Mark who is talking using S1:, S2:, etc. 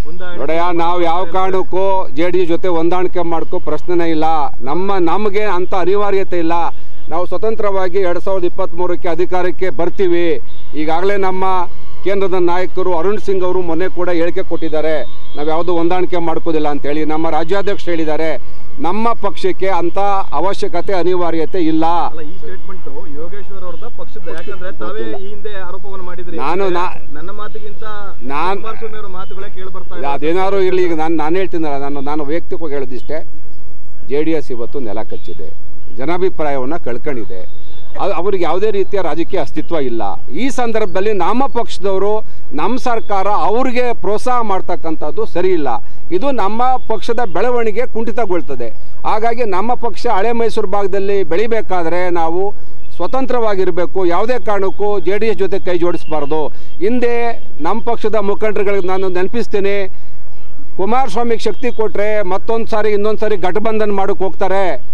S1: ಹೊಂದಾಣಿಕೆ
S2: ನೋಡಯ್ಯ ನಾವು ಯಾವ ಕಾರಣಕ್ಕೂ ಜೆ ಡಿ ಜೊತೆ ಹೊಂದಾಣಿಕೆ ಮಾಡ್ಕೋ ಪ್ರಶ್ನೆನೇ ಇಲ್ಲ ನಮ್ಮ ನಮಗೆ ಅಂಥ ಅನಿವಾರ್ಯತೆ ಇಲ್ಲ ನಾವು ಸ್ವತಂತ್ರವಾಗಿ ಎರಡು ಸಾವಿರದ ಇಪ್ಪತ್ತ್ಮೂರಕ್ಕೆ ಅಧಿಕಾರಕ್ಕೆ ಬರ್ತೀವಿ ಈಗಾಗಲೇ ನಮ್ಮ ಕೇಂದ್ರದ ನಾಯಕರು ಅರುಣ್ ಸಿಂಗ್ ಅವರು ಮೊನ್ನೆ ಕೂಡ ಹೇಳಿಕೆ ಕೊಟ್ಟಿದ್ದಾರೆ ನಾವು ಯಾವುದೂ ಹೊಂದಾಣಿಕೆ ಮಾಡ್ಕೋದಿಲ್ಲ ಅಂತೇಳಿ ನಮ್ಮ ರಾಜ್ಯಾಧ್ಯಕ್ಷರು ಹೇಳಿದ್ದಾರೆ ನಮ್ಮ ಪಕ್ಷಕ್ಕೆ ಅಂಥ ಅವಶ್ಯಕತೆ ಅನಿವಾರ್ಯತೆ ಇಲ್ಲ
S1: ಅಲ್ಲ ಈ ಸ್ಟೇಟ್ಮೆಂಟ್ ಯೋಗೇಶ್ವರ್ ಅವ್ರದ ಪಕ್ಷದ ಯಾಕಂದ್ರೆ ತಾವೇ ಈ ಹಿಂದೆ ಆರೋಪವನ್ನು ಮಾಡಿದ್ರಿ
S2: ನಾನು ನಾ-
S1: ನನ್ನ ಮಾತಿಗಿಂತ
S2: ನಾನ್-
S1: ಕುಮಾರಸ್ವಾಮಿ ಅವರ ಮಾತುಗಳೇ ಕೇಳಿ ಬರ್ತಾ ಇದೆ
S2: ಅದೇನಾದ್ರು ಇರಲಿ ಈಗ ನಾನು ನಾನು ಹೇಳ್ತೀನಲ್ಲ ನಾನು ನಾನು ವೈಯಕ್ತಿಕವಾಗಿ ಹೇಳೋದಿಷ್ಟೇ ಜೆ ಡಿ ಎಸ್ ಇವತ್ತು ನೆಲ ಕಚ್ಚಿದೆ ಜನಾಭಿಪ್ರಾಯವನ್ನು ಕಳ್ಕೊಂಡಿದೆ ಅದು ಅವ್ರಿಗೆ ಯಾವುದೇ ರೀತಿಯ ರಾಜಕೀಯ ಅಸ್ತಿತ್ವ ಇಲ್ಲ ಈ ಸಂದರ್ಭದಲ್ಲಿ ನಮ್ಮ ಪಕ್ಷದವರು ನಮ್ಮ ಸರ್ಕಾರ ಅವ್ರಿಗೆ ಪ್ರೋತ್ಸಾಹ ಮಾಡ್ತಕ್ಕಂಥದ್ದು ಸರಿ ಇಲ್ಲ ಇದು ನಮ್ಮ ಪಕ್ಷದ ಬೆಳವಣಿಗೆ ಕುಂಠಿತಗೊಳ್ತದೆ ಹಾಗಾಗಿ ನಮ್ಮ ಪಕ್ಷ ಹಳೆ ಮೈಸೂರು ಭಾಗದಲ್ಲಿ ಬೆಳಿಬೇಕಾದ್ರೆ ನಾವು ಸ್ವತಂತ್ರವಾಗಿರಬೇಕು ಯಾವುದೇ ಕಾರಣಕ್ಕೂ ಜೆ ಡಿ ಎಸ್ ಜೊತೆ ಕೈ ಜೋಡಿಸಬಾರ್ದು ಹಿಂದೆ ನಮ್ಮ ಪಕ್ಷದ ಮುಖಂಡರುಗಳಿಗೆ ನಾನು ನೆನಪಿಸ್ತೀನಿ ಕುಮಾರಸ್ವಾಮಿಗೆ ಶಕ್ತಿ ಕೊಟ್ಟರೆ ಮತ್ತೊಂದು ಸಾರಿ ಇನ್ನೊಂದು ಸಾರಿ ಗಠಬಂಧನ್ ಮಾಡೋಕ್ಕೆ ಹೋಗ್ತಾರೆ